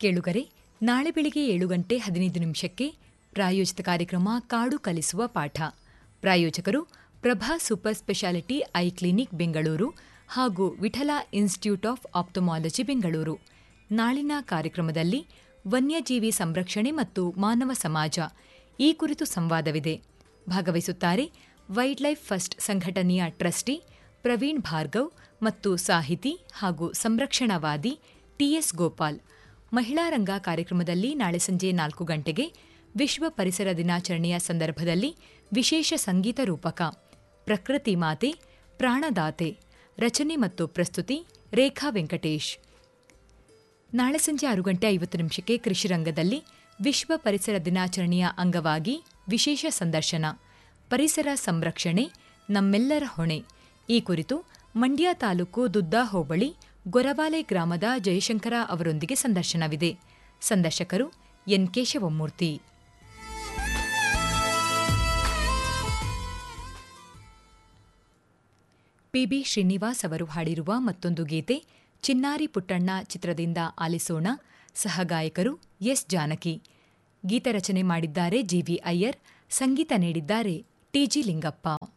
ಕೇಳುಗರೆ ನಾಳೆ ಬೆಳಿಗ್ಗೆ ಏಳು ಗಂಟೆ ಹದಿನೈದು ನಿಮಿಷಕ್ಕೆ ಪ್ರಾಯೋಜಿತ ಕಾರ್ಯಕ್ರಮ ಕಾಡು ಕಲಿಸುವ ಪಾಠ ಪ್ರಾಯೋಜಕರು Prabha super speciality eye clinic Bengaluru ಹಾಗೂ Vittala institute of ophthalmology Bengaluru ನಾಳಿನ ಕಾರ್ಯಕ್ರಮದಲ್ಲಿ ವನ್ಯಜೀವಿ ಸಂರಕ್ಷಣೆ ಮತ್ತು ಮಾನವ ಸಮಾಜ ಈ ಕುರಿತು ಸಂವಾದವಿದೆ ಭಾಗವಹಿಸುತ್ತಾರೆ ವೈಲ್ಡ್ ಲೈಫ್ ಫಸ್ಟ್ ಸಂಘಟನೆಯ ಟ್ರಸ್ಟಿ ಪ್ರವೀಣ್ ಭಾರ್ಗವ್ ಮತ್ತು ಸಾಹಿತಿ ಹಾಗೂ ಸಂರಕ್ಷಣಾವಾದಿ ಟಿಎಸ್ ಗೋಪಾಲ್ ಮಹಿಳಾ ರಂಗ ಕಾರ್ಯಕ್ರಮದಲ್ಲಿ ನಾಳೆ ಸಂಜೆ ನಾಲ್ಕು ಗಂಟೆಗೆ ವಿಶ್ವ ಪರಿಸರ ದಿನಾಚರಣೆಯ ಸಂದರ್ಭದಲ್ಲಿ ವಿಶೇಷ ಸಂಗೀತ ರೂಪಕ ಪ್ರಕೃತಿ ಮಾತೆ ಪ್ರಾಣದಾತೆ ರಚನೆ ಮತ್ತು ಪ್ರಸ್ತುತಿ ರೇಖಾ ವೆಂಕಟೇಶ್ ನಾಳೆ ಸಂಜೆ ಆರು ಗಂಟೆ ಐವತ್ತು ನಿಮಿಷಕ್ಕೆ ಕೃಷಿ ರಂಗದಲ್ಲಿ ವಿಶ್ವ ಪರಿಸರ ದಿನಾಚರಣೆಯ ಅಂಗವಾಗಿ ವಿಶೇಷ ಸಂದರ್ಶನ ಪರಿಸರ ಸಂರಕ್ಷಣೆ ನಮ್ಮೆಲ್ಲರ ಹೊಣೆ ಈ ಕುರಿತು ಮಂಡ್ಯ ತಾಲೂಕು ದುದ್ದಾ ಹೋಬಳಿ ಗೊರವಾಲೆ ಗ್ರಾಮದ ಜಯಶಂಕರ ಅವರೊಂದಿಗೆ ಸಂದರ್ಶನವಿದೆ ಸಂದರ್ಶಕರು ಎನ್ ಕೇಶವಮೂರ್ತಿ ಪಿಬಿ ಶ್ರೀನಿವಾಸ್ ಅವರು ಹಾಡಿರುವ ಮತ್ತೊಂದು ಗೀತೆ ಚಿನ್ನಾರಿ ಪುಟ್ಟಣ್ಣ ಚಿತ್ರದಿಂದ ಆಲಿಸೋಣ ಸಹಗಾಯಕರು ಎಸ್ ಜಾನಕಿ ಗೀತರಚನೆ ಮಾಡಿದ್ದಾರೆ ಜಿವಿ ಅಯ್ಯರ್ ಸಂಗೀತ ನೀಡಿದ್ದಾರೆ ಟಿಜಿ ಲಿಂಗಪ್ಪ